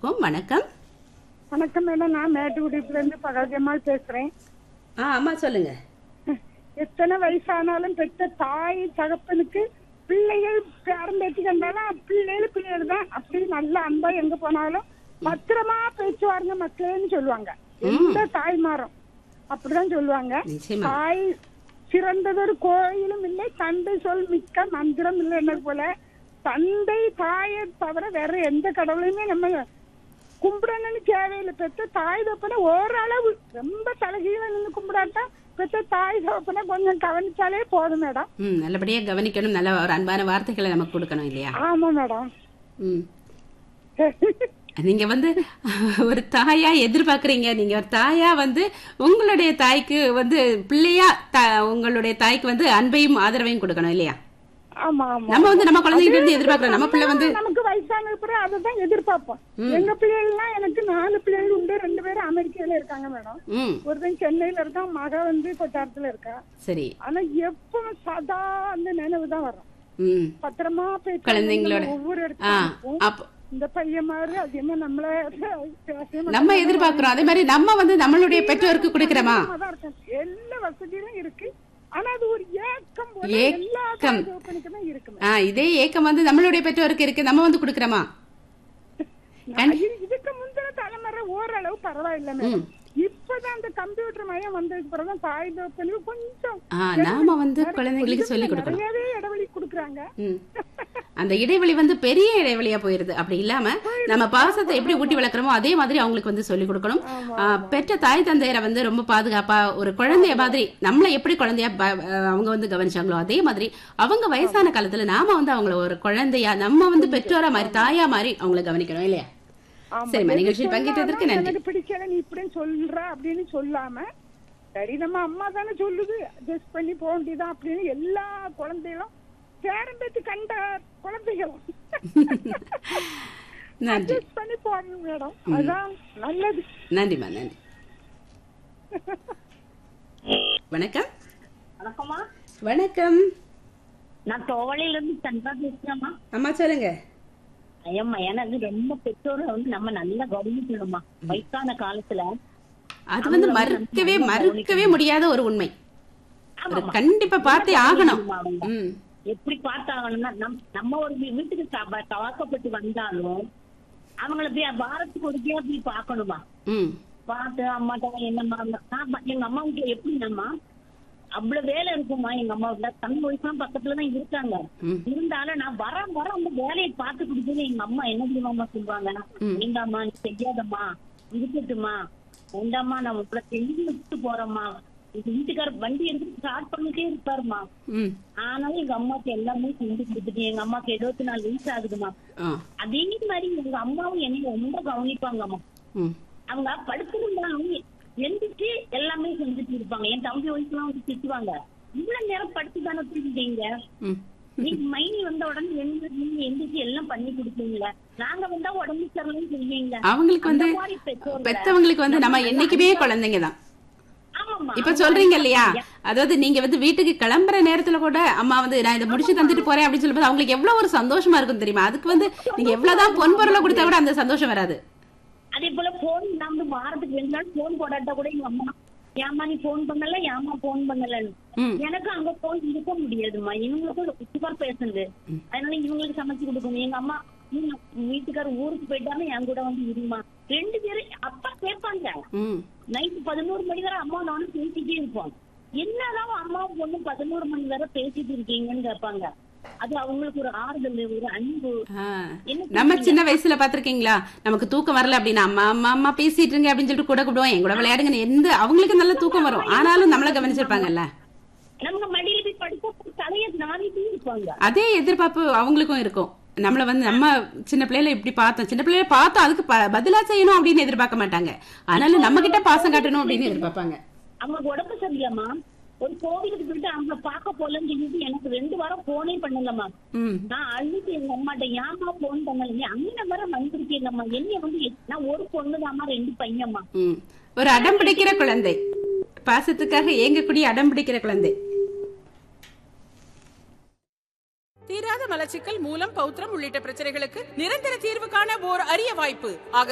பார்ப்போம் வணக்கம் வணக்கம் மேடம் நான் மேட்டுக்குடிப்புல இருந்து பகவதியம்மாள் பேசுறேன் ஆ அம்மா சொல்லுங்க எத்தனை வயசானாலும் பெற்ற தாய் தகப்பனுக்கு பிள்ளைகள் பேரம்பேத்தி கண்டாலும் பிள்ளைகள் பிள்ளைகள் தான் அப்படி நல்ல அன்பா எங்க போனாலும் பத்திரமா பேச்சு வாருங்க மக்களேன்னு சொல்லுவாங்க எந்த தாய்மாரும் அப்படிதான் சொல்லுவாங்க நிச்சயமா தாய் சிறந்ததொரு கோயிலும் இல்லை தந்தை சொல் மிக்க மந்திரம் இல்லைன்னு போல தந்தை தாயை தவிர வேற எந்த கடவுளையுமே நம்ம கும்பிடணும்னு தேவையில்லை பெற்ற தாய் தப்பனை ஓரளவு ரொம்ப தலைகீழ நின்று கும்பிடாட்டா பெற்ற தாய் தகப்பனை கொஞ்சம் கவனிச்சாலே போதும் மேடம் ம் நல்லபடியா கவனிக்கணும் நல்ல ஒரு அன்பான வார்த்தைகளை நமக்கு கொடுக்கணும் இல்லையா ஆமா மேடம் ம் நீங்க வந்து ஒரு தாயா எதிர்பார்க்கறீங்க நீங்க ஒரு தாயா வந்து உங்களுடைய தாய்க்கு வந்து பிள்ளையா த- உங்களுடைய தாய்க்கு வந்து அன்பையும் ஆதரவையும் கொடுக்கணும் இல்லையா ஆமா ஆமா நம்ம வந்து நம்ம குழந்தைகிட்ட இருந்து எதிர்பார்க்கிறோம் நம்ம பிள்ளை வந்து நமக்கு வயசான பிறகு அதுதான் எதிர்பார்ப்போம் எங்க பிள்ளைகள்லாம் எனக்கு நாலு பிள்ளைகள் உண்டு ரெண்டு பேரும் அமெரிக்கால இருக்காங்க மேடம் ம் ஒருத்தன் சென்னையில இருக்கான் மக வந்து கொட்டாரத்துல இருக்கா சரி ஆனா எப்பவும் சதா அந்த நினைவு தான் வரும் ம் பத்திரமா போய் குழந்தைங்களோட ஒவ்வொரு ஆ இடத்துக்கும் அப்போ இந்த பையன் மாதிரி அது என்ன நம்மள பேசவே நம்ம எதிர்பார்க்கிறோம் அதே மாதிரி நம்ம வந்து நம்மளுடைய பெற்றோருக்கு கொடுக்கிறோமா மாட்டாங்க. இருக்கும். எல்லா வசதியும் இருக்கு ஆனா அது ஒரு ஏக்கம் போல எல்லா ஏக்கம். தகப்பனுக்குமே இருக்கு ஆ இதே ஏக்கம் வந்து நம்மளுடைய பெற்றோருக்கு இருக்கு நம்ம வந்து கொடுக்கிறோமா இது- இதுக்கு முந்தின தலைமுறை ஓரளவு பரவாயில்ல மேடம் இப்பதான் அந்த கம்ப்யூட்டர் மயம் வந்ததுக்கு பிறகுதான் தாய் தகப்பனுக்கு கொஞ்சம் ஆ நாம வந்து குழந்தைங்களுக்கு சொல்லி கொடுக்கணும் நிறையவே இடைவெளி கொடுக்குறாங்க ம். அந்த இடைவெளி வந்து பெரிய இடைவெளியா போயிருது அப்படி இல்லாம நம்ம பாசத்தை எப்படி ஊட்டி வளர்க்குறோமோ அதே மாதிரி அவங்களுக்கு வந்து சொல்லி கொடுக்கணும் ஆ, பெற்ற தாய் தந்தையரை வந்து ரொம்ப பாதுகாப்பா ஒரு குழந்தைய மாதிரி நம்மள எப்படி குழந்தையா ப- அஹ் அவங்க வந்து கவனிச்சாங்களோ அதே மாதிரி அவங்க வயசான காலத்துல நாம வந்து அவங்கள ஒரு குழந்தையா நம்ம வந்து பெற்றோரா மாதிரி தாயா மாதிரி அவங்கள கவனிக்கணும் இல்லையா ஆமா. சரிம்மா நிகழ்ச்சியில் பங்கேற்றதற்கு நன்றி எனக்கு பிடிக்கல நீ இப்படின்னு சொல்ற அப்படின்னு சொல்லாம சரி நம்ம அம்மா தானே சொல்லுது அட்ஜஸ்ட் பண்ணி போக வேண்டியதான் அப்படின்னு எல்லா குழந்தைகளும் பேரம்பேத்து கண்ட குழந்தைகளும் நன்றி அட்ஜஸ்ட் பண்ணி போகணும் மேடம் அதான் நல்லது நன்றிம்மா நன்றி வணக்கம் வணக்கம்மா வணக்கம் நான் தோவளையில இருந்து சந்திரா பேசுறேம்மா அம்மா சொல்லுங்க ஐயம்மா எனக்கு ரொம்ப பெற்றோரை வந்து நம்ம நல்லா கவனிக்கணும்மா வயசான காலத்துல அது வந்து மறுக்கவே மறுக்கவே முடியாத ஒரு உண்மை ஒரு கண்டிப்பா பார்த்தே ஆகணும் ம் எப்படி பார்த்தாகணும்னா நம் நம்ம ஒரு வீ- வீட்டுக்கு சப- வாக்கப்பட்டு வந்தாலும் அவங்கள போய் வாரத்துக்கு ஒரு போய் பார்க்கணுமா ம் பார்த்து அம்மாட்ட என்னம்மா நான் ப- எங்க அம்மா வீட்டுல எப்படின்னாம்மா அவ்வளவு வேலை இருக்குமா எங்க அம்மா வீட்டுல தன் வயசுலாம் பக்கத்துலதான் இருக்காங்க ம். இருந்தாலும் நான் வர வர அந்த வேலையை பார்த்து கொடுத்து எங்க அம்மா என்ன தெரியுமாம்மா சொல்லுவாங்க வேண்டாம்மா நீ செய்யாதம்மா இருக்கட்டுமா வேண்டாம்மா நான் உங்களை செஞ்சு விட்டு போறேம்மா எங்க வீட்டுக்காரர் வண்டி எடுத்து ஸ்டார்ட் பண்ணிட்டே இருப்பாருமா ம் ஆனாலும் எங்க அம்மாக்கு எல்லாமே செஞ்சு கொடுத்துட்டு எங்க அம்மாக்கு எழுபத்தி நாலு வயசு ஆகுதுமா ஆ அதே மாதிரி எங்க அம்மாவும் என்னை ரொம்ப கவனிப்பாங்கம்மா ம் அவங்க படுத்திருந்தாலும் எந்திரிச்சு எல்லாமே செஞ்சுட்டு இருப்பாங்க என் தம்பி வயசுலாம் வந்து திட்டுவாங்க இவ்வளவு நேரம் படுத்து தானே தூங்கிட்டீங்க ம் நீங்க மைனி வந்த உடனே எந்த நீங்க எந்திரிச்சு எல்லாம் பண்ணி கொடுப்பீங்களா நாங்க வந்தா உடம்பு சரியில்லைன்னு சொல்லுவீங்களா அவங்களுக்கு வந்து அந்த மாதிரி பெற்றோர்கள் பெத்தவங்களுக்கு வந்து நம்ம என்னைக்குமே குழந்தைங்க தான் ஆமாம்மா இப்ப சொல்றீங்க இல்லையா அதாவது நீங்க வந்து வீட்டுக்கு கிளம்புற நேரத்துல கூட அம்மா வந்து நான் இதை முடிச்சு தந்துட்டு போறேன் அப்படின்னு சொல்லும்போது அவங்களுக்கு எவ்வளவு ஒரு சந்தோஷமா இருக்கும் தெரியுமா அதுக்கு வந்து நீங்க எவ்வளவுதான் பொன் பொருளை கொடுத்தா கூட அந்த சந்தோஷம் வராது அதே போல போன் நான் வந்து வாரத்துக்கு ரெண்டு நாள் போன் போடாட்டா கூட எங்க அம்மா ஏமா நீ போன் பண்ணல ஏமா போன் பண்ணலன்னு ம் எனக்கு அங்க போய் இருக்க முடியாதுமா இவங்களுக்கு சுகர் பேஷண்ட் அதனால இவங்களுக்கு சமைச்சு கொடுக்கணும் எங்க அம்மா நீங்க வீட்டுக்காரர் ஊருக்கு போயிட்டாலும் என் கூட வந்து இருமா ரெண்டு பேரும் அப்பா கேட்பாங்க ம் நைட்டு பதினோரு மணி வரை அம்மா நானும் பேசிட்டே இருப்போம் என்னதான் அம்மாவும் பொண்ணும் பதினோரு மணி வரை பேசிட்டு இருக்கீங்கன்னு கேட்பாங்க அது அவங்களுக்கு ஒரு ஆறுதல் ஒரு அன்பு ஆ. என்ன நம்ம சின்ன வயசுல பாத்திருக்கீங்களா நமக்கு தூக்கம் வரல அப்படின்னா அம்மா அம்மா அம்மா பேசிட்டு இருங்க அப்படின்னு சொல்லிட்டு கூட கூப்பிடுவோம் என் கூட விளையாடுங்க எந்த அவங்களுக்கு நல்ல தூக்கம் வரும் ஆனாலும் நம்மள கவனிச்சிருப்பாங்கல்ல நமக்கு மடியில போய் படுக்க தலைய நாவிட்டே இருப்பாங்க அதே எதிர்பார்ப்பு அவங்களுக்கும் இருக்கும் நம்மள வந்து நம்ம சின்ன பிள்ளைல இப்படி பார்த்தோம் சின்ன பிள்ளைல பார்த்தோம் அதுக்கு ப- பதிலா செய்யணும் அப்படின்னு எதிர்பார்க்க மாட்டாங்க ஆனாலும் நம்ம கிட்ட பாசம் காட்டணும் அப்படின்னு எதிர்பார்ப்பாங்க அவங்களுக்கு உடம்பு சரியில்லைம்மா ஒரு கோவிலுக்கு போயிட்டு அவங்க பார்க்க போலன்னு சொல்லிட்டு எனக்கு ரெண்டு வாரம் போனே பண்ணலம்மா ம் நான் அழுது எங்க அம்மாட்ட ஏமா போன் பண்ணல நீ அங்க வர வந்திருக்கேங்கம்மா என்ன வந்து எ- நான் ஒரு பொண்ணுதாம்மா ரெண்டு பையன்மா ம் ஒரு அடம் பிடிக்கிற குழந்தை பாசத்துக்காக ஏங்கக்கூடிய அடம் பிடிக்கிற குழந்தை தீராத மலச்சிக்கல் மூலம் பௌத்திரம் உள்ளிட்ட பிரச்சனைகளுக்கு நிரந்தர தீர்வு காண ஓர் அரிய வாய்ப்பு ஆக